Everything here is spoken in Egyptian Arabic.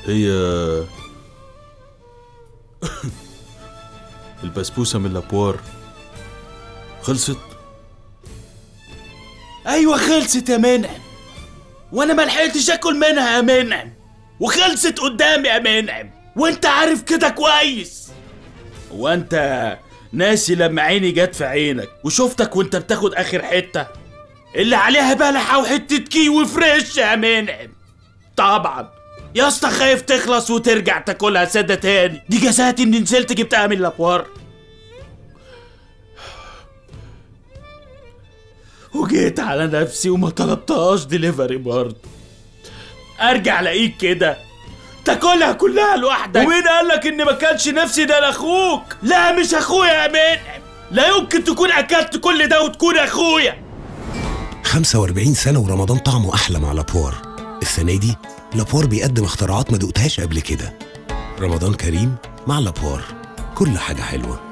هي البسبوسة من الأبوار خلصت ايوه خلصت يا منعم وانا ما لحقتش اكل منها يا منعم وخلصت قدامي يا منعم وانت عارف كده كويس وانت ناسي لما عيني جت في عينك وشفتك وانت بتاخد اخر حته اللي عليها بلحه وحته كيوي فريش يا منعم طبعا يا اسطى خايف تخلص وترجع تاكلها ساده تاني دي جزاتي اني نزلت جبتها من الابوار وجيت على نفسي وما طلبتهاش ديليفري برضه ارجع الاقيك كده تاكلها كلها لوحدك ومين قالك ان ما كانش نفسي ده لاخوك لا مش اخويا يا منعم لا يمكن تكون اكلت كل ده وتكون اخويا 45 سنة ورمضان طعمه أحلى مع لابوار السنة دي لابوار بيقدم اختراعات ما دقتهاش قبل كده رمضان كريم مع لابوار كل حاجة حلوة